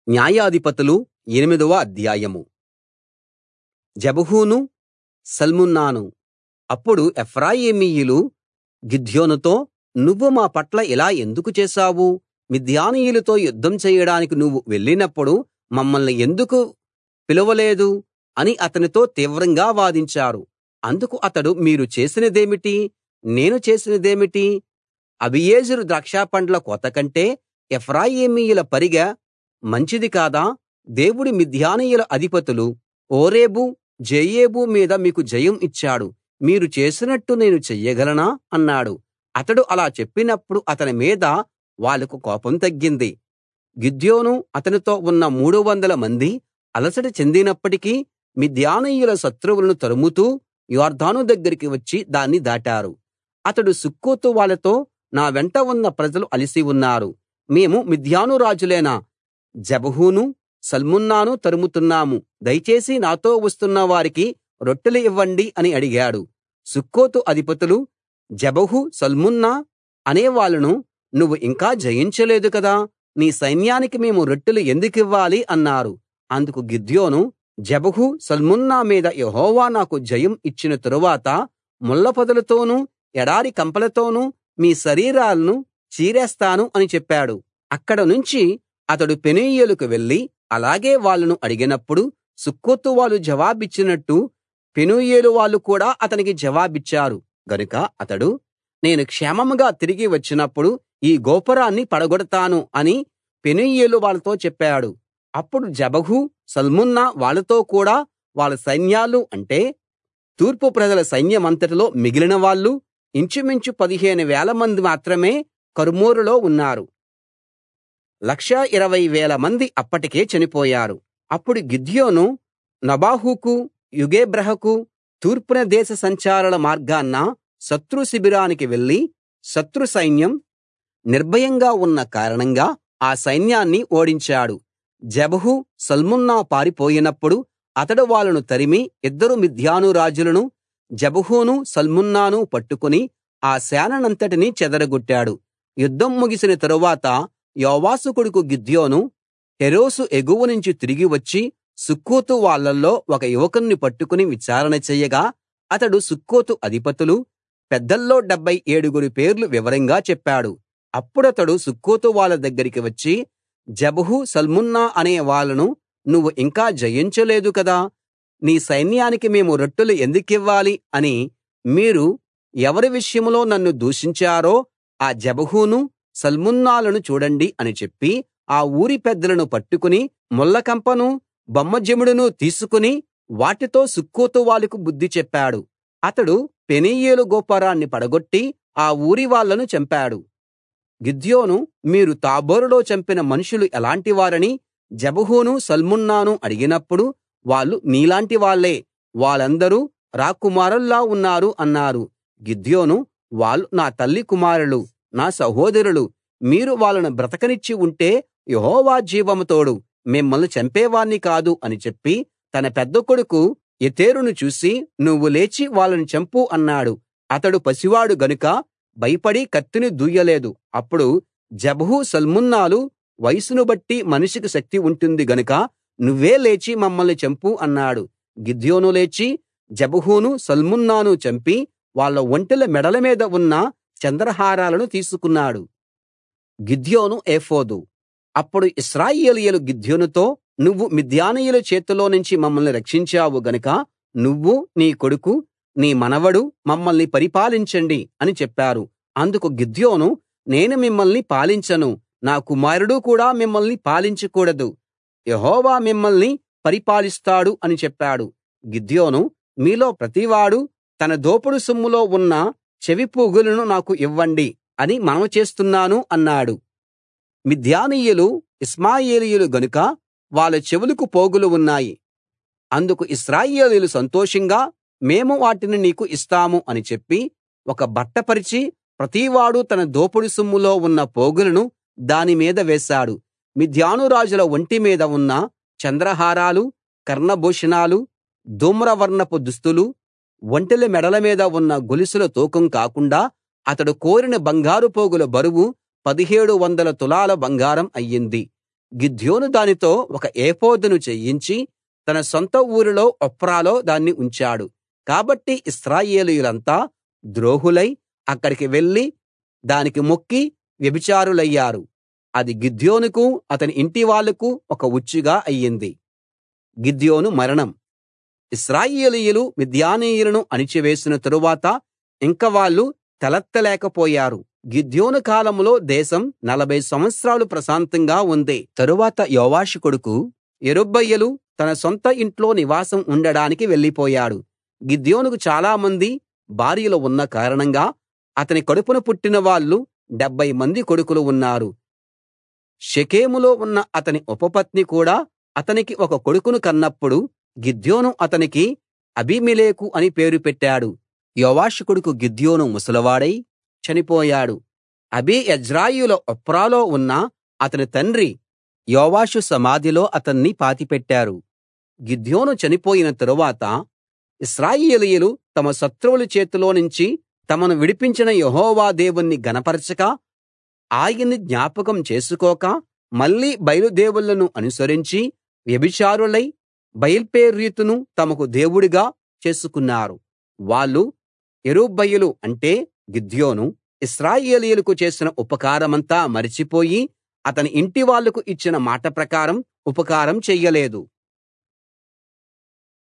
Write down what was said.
న్యాయాధిపతులు ఎనిమిదవ అధ్యాయం జెబహును సల్మున్నాను అప్పుడు ఎఫ్రాయిమీయులు గిద్యోనుతో నువ్వు మా పట్ల ఇలా ఎందుకు చేశావు మిద్యానీయులతో యుద్ధం చెయ్యడానికి నువ్వు వెళ్ళినప్పుడు మమ్మల్ని ఎందుకు పిలవలేదు అని అతనితో తీవ్రంగా వాదించారు అందుకు అతడు మీరు చేసినదేమిటి నేను చేసినదేమిటి అబీయెజెరు ద్రాక్షపండ్ల కోత కంటే ఎఫ్రాయిమీయుల పరిగె మంచిది కాదా దేవుడు మిద్యానీయుల అధిపతులు ఓరేబు జెయేబు మీద మీకు జయం ఇచ్చాడు మీరు చేసినట్టు నేను చెయ్యగలనా అన్నాడు అతడు అలా చెప్పినప్పుడు అతని మీద వాళ్లకు కోపం తగ్గింది గిద్యోను అతనితో ఉన్న మూడువందల మంది అలసట చెందినప్పటికీ మిద్యానీయుల శత్రువులను తరుముతూ యొర్దాను దగ్గరికి వచ్చి దాన్ని దాటారు అతడు సుక్కోతు వాళ్ళతో నా వెంట ఉన్న ప్రజలు అలసి ఉన్నారు మేము మిద్యాను రాజులైన జెబహును సల్మున్నాను తరుముతున్నాము దయచేసి నాతో వస్తున్న వారికి రొట్టెలు ఇవ్వండి అని అడిగాడు సుక్కోతు అధిపతులు జెబహు సల్మున్నా అనే వాళ్ళను నువ్వు ఇంకా జయించలేదు కదా నీ సైన్యానికి మేము రొట్టెలు ఎందుకివ్వాలి అన్నారు అందుకు గిద్యోను జెబహు సల్మున్నా మీద యెహోవా నాకు జయం ఇచ్చిన తరువాత ముళ్ళపొదలతోనూ ఎడారి కంపలతోనూ మీ శరీరాలను చీరేస్తాను అని చెప్పాడు అక్కడ నుంచి అతడు పెనూయేలుకు వెళ్లి అలాగే వాళ్ళను అడిగినప్పుడు సుక్కోతు వాళ్ళు జవాబిచ్చినట్టు పెనూయేలు వాళ్ళు కూడా అతనికి జవాబిచ్చారు గనుక అతడు నేను క్షేమంగా తిరిగి వచ్చినప్పుడు ఈ గోపురాన్ని పడగొడతాను అని పెనూయేలు వాళ్ళతో చెప్పాడు అప్పుడు జెబహు సల్మున్నా వాళ్ళతో కూడా వాళ్ళ సైన్యాలు అంటే తూర్పు ప్రజల సైన్యమంతటిలో మిగిలిన వాళ్ళు ఇంచుమించు పదిహేను వేలమంది మాత్రమే కర్కోరులో ఉన్నారు లక్షా ఇరవై వేల మంది అప్పటికే చనిపోయారు అప్పుడు గిద్యోను నబాహుకు యుగేబ్రహకు తూర్పున దేశ సంచారుల మార్గాన శత్రు శిబిరానికి వెళ్లి శత్రు సైన్యం నిర్భయంగా ఉన్న కారణంగా ఆ సైన్యాన్ని ఓడించాడు జెబహు సల్మున్నా పారిపోయినప్పుడు అతడు వాళ్ళను తరిమి ఇద్దరు మిద్యాను రాజులను జెబహును సల్మున్నాను పట్టుకుని ఆ సేనంనంతటినీ చెదరగొట్టాడు యుద్ధం ముగిసిన తరువాత యోవాషు కొడుకు గిద్యోను హెరోసు ఎగువ నుంచి తిరిగి వచ్చి సుక్కోతు వాళ్ళల్లో ఒక యువకుణ్ణి పట్టుకుని విచారణ చేయగా అతడు సుక్కోతు అధిపతులు పెద్దల్లో డెబ్భై ఏడుగురి పేర్లు వివరంగా చెప్పాడు అప్పుడతడు సుక్కోతు వాళ్ళ దగ్గరికి వచ్చి జెబహు సల్మున్నా అనే వాళ్ళను నువ్వు ఇంకా జయించలేదు కదా నీ సైన్యానికి మేము రొట్టెలు ఎందుకివ్వాలి అని మీరు ఎవరి విషయంలో నన్ను దూషించారో ఆ జెబహును సల్మున్నాలను చూడండి అని చెప్పి ఆ ఊరి పెద్దలను పట్టుకుని ముళ్ళకంపను బొమ్మజెముడును తీసుకుని వాటితో సుక్కోతు వాళ్ళకు బుద్ధి చెప్పాడు అతడు పెనీయేలు గోపురాన్ని పడగొట్టి ఆ ఊరి వాళ్ళను చంపాడు గిద్యోను మీరు తాబోరులో చంపిన మనుషులు ఎలాంటి వారని జెబహును సల్మున్నాను అడిగినప్పుడు వాళ్ళు నీలాంటి వాళ్ళే వాళ్ళందరూ రాకుమారుల్లా ఉన్నారు అన్నారు గిద్యోను వాళ్ళు నా తల్లి కుమారులు నా సహోదరులు మీరు వాళ్ళను బ్రతకనిచ్చి ఉంటే యెహోవా జీవం తోడు మిమ్మల్ని చంపేవాణ్ణి కాదు అని చెప్పి తన పెద్ద కొడుకు యెతెరును చూసి నువ్వు లేచి వాళ్ళని చంపు అన్నాడు అతడు పసివాడు గనుక భయపడి కత్తిని దూయలేదు అప్పుడు జెబహు సల్మున్నాలు వయసును బట్టి మనిషికి శక్తి ఉంటుంది గనుక నువ్వే లేచి మమ్మల్ని చంపు అన్నాడు గిద్యోను లేచి జెబహును సల్మున్నాను చంపి వాళ్ళ ఒంటెల మెడల మీద ఉన్న చంద్రహారాలను తీసుకున్నాడు గిద్యోను ఏఫోదు అప్పుడు ఇశ్రాయేలీయులు గిద్యోనుతో నువ్వు మిద్యానీయుల చేతిలో నుంచి మమ్మల్ని రక్షించావు గనుక నువ్వు నీ కొడుకు నీ మనవడు మమ్మల్ని పరిపాలించండి అని చెప్పారు అందుకు గిద్యోను నేను మిమ్మల్ని పాలించను నా కుమారుడు కూడా మిమ్మల్ని పాలించకూడదు యెహోవా మిమ్మల్ని పరిపాలిస్తాడు అని చెప్పాడు గిద్యోను మీలో ప్రతివాడు తన దోపుడు సొమ్ములో ఉన్న చెవిపోగులను నాకు ఇవ్వండి అని మనవి చేస్తున్నాను అన్నాడు మిద్యానీయులు ఇష్మాయేలీయులు గనుక వాళ్ళ చెవులకు పోగులు ఉన్నాయి అందుకు ఇశ్రాయేలీయులు సంతోషంగా మేము వాటిని నీకు ఇస్తాము అని చెప్పి ఒక బట్ట పరిచి ప్రతివాడు తన దోపుడు సొమ్ములో ఉన్న పోగులను దాని మీద వేశాడు మిద్యాను రాజుల ఒంటి మీద ఉన్న చంద్రహారాలు కర్ణభూషణాలు ధూమ్రవర్ణపు దుస్తులు ఒంటెల మెడల మీద ఉన్న గొలుసుల తూకం కాకుండా అతడు కోరిన బంగారు పోగుల బరువు పదిహేడు వందల తులాల బంగారం అయ్యింది గిద్యోను దానితో ఒక ఏఫోదును చేయించి తన సొంత ఊరిలో ఒఫ్రాలో దాన్ని ఉంచాడు కాబట్టి ఇశ్రాయేలీయులంతా ద్రోహులై అక్కడికి వెళ్లి దానికి మొక్కి వ్యభిచారులయ్యారు అది గిద్యోనుకు అతని ఇంటివాళ్ళకు ఒక ఉచ్చుగా అయ్యింది గిద్యోను మరణం ఇశ్రాయేలీయులు మిద్యానీయులను అణిచివేసిన తరువాత ఇంక వాళ్ళు తలెత్తలేకపోయారు గిద్యోను కాలంలో దేశం నలభై సంవత్సరాలు ప్రశాంతంగా ఉంది తరువాత యోవాషు కొడుకు యెరుబ్బయలు తన సొంత ఇంట్లో నివాసం ఉండడానికి వెళ్ళిపోయాడు గిద్యోనుకు చాలామంది భార్యలు ఉన్న కారణంగా అతని కడుపున పుట్టిన వాళ్ళు డెబ్భై మంది కొడుకులు ఉన్నారు షెకెములో ఉన్న అతని ఉపపత్ని కూడా అతనికి ఒక కొడుకును కన్నప్పుడు గిద్యోను అతనికి అబీమెలెకు అని పేరు పెట్టాడు యోవాషు కొడుకు గిద్యోను ముసలివాడై చనిపోయాడు అబీ యజ్రాయిల ఒఫ్రాలో ఉన్న అతని తండ్రి యోవాషు సమాధిలో అతన్ని పాతిపెట్టారు గిద్యోను చనిపోయిన తరువాత ఇశ్రాయేలీయులు తమ శత్రువుల చేతిలో నుంచి తమను విడిపించిన యెహోవా దేవుణ్ణి ఘనపరచక ఆయన్ని జ్ఞాపకం చేసుకోక మళ్ళీ బయలు దేవుళ్ళను అనుసరించి వ్యభిచారులై బయల్పెరీతును తమకు దేవుడిగా చేసుకున్నారు వాళ్ళు యెరుబ్బయలు అంటే గిద్యోను ఇశ్రాయేలీయులకు చేసిన ఉపకారమంతా మరచిపోయి అతని ఇంటివాళ్ళకు ఇచ్చిన మాట ప్రకారం ఉపకారం చెయ్యలేదు